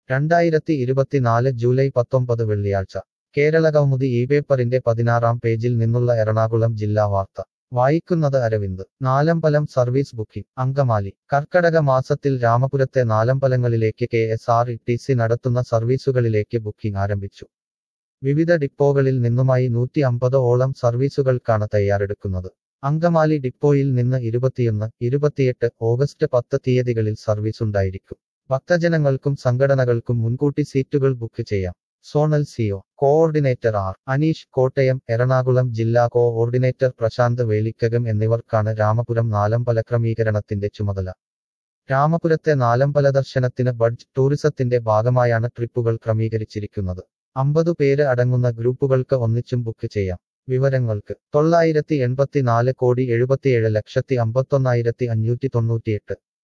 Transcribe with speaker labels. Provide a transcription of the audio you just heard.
Speaker 1: രണ്ടായിരത്തി ഇരുപത്തിനാല് ജൂലൈ പത്തൊമ്പത് വെള്ളിയാഴ്ച കേരളകൗമുദി ഈ പേപ്പറിന്റെ പതിനാറാം പേജിൽ നിന്നുള്ള എറണാകുളം ജില്ലാ വാർത്ത വായിക്കുന്നത് അരവിന്ദ് നാലമ്പലം സർവീസ് ബുക്കിംഗ് അങ്കമാലി കർക്കടക മാസത്തിൽ രാമപുരത്തെ നാലമ്പലങ്ങളിലേക്ക് K S R T C നടത്തുന്ന സർവീസുകളിലേക്ക് ബുക്കിംഗ് ആരംഭിച്ചു വിവിധ ഡിപ്പോകളിൽ നിന്നുമായി നൂറ്റി അമ്പത് ഓളം സർവീസുകൾക്കാണ് തയ്യാറെടുക്കുന്നത് അങ്കമാലി ഡിപ്പോയിൽ നിന്ന് ഇരുപത്തിയൊന്ന് ഇരുപത്തിയെട്ട് ഓഗസ്റ്റ് പത്ത് തീയതികളിൽ സർവീസ് ഉണ്ടായിരിക്കും ഭക്തജനങ്ങൾക്കും സംഘടനകൾക്കും മുൻകൂട്ടി സീറ്റുകൾ ബുക്ക് ചെയ്യാം zonal CO coordinator R Aneesh Kottayam Ernakulam ജില്ലാ കോഓർഡിനേറ്റർ പ്രശാന്ത് വേലിക്കകം എന്നിവർക്കാണ് രാമപുരം നാലമ്പല ക്രമീകരണത്തിന്റെ ചുമതല രാമപുരത്തെ നാലമ്പല ദർശനത്തിന് ബഡ്ജ് ടൂറിസത്തിന്റെ ഭാഗമായാണ് ട്രിപ്പുകൾ ക്രമീകരിച്ചിരിക്കുന്നത് അമ്പതു പേര് അടങ്ങുന്ന ഗ്രൂപ്പുകൾക്ക് ഒന്നിച്ചും ബുക്ക് ചെയ്യാം വിവരങ്ങൾക്ക് തൊള്ളായിരത്തി എൺപത്തിനാല് കോടി എഴുപത്തിയേഴ് ലക്ഷത്തി അമ്പത്തൊന്നായിരത്തി അഞ്ഞൂറ്റി തൊണ്ണൂറ്റിയെട്ട്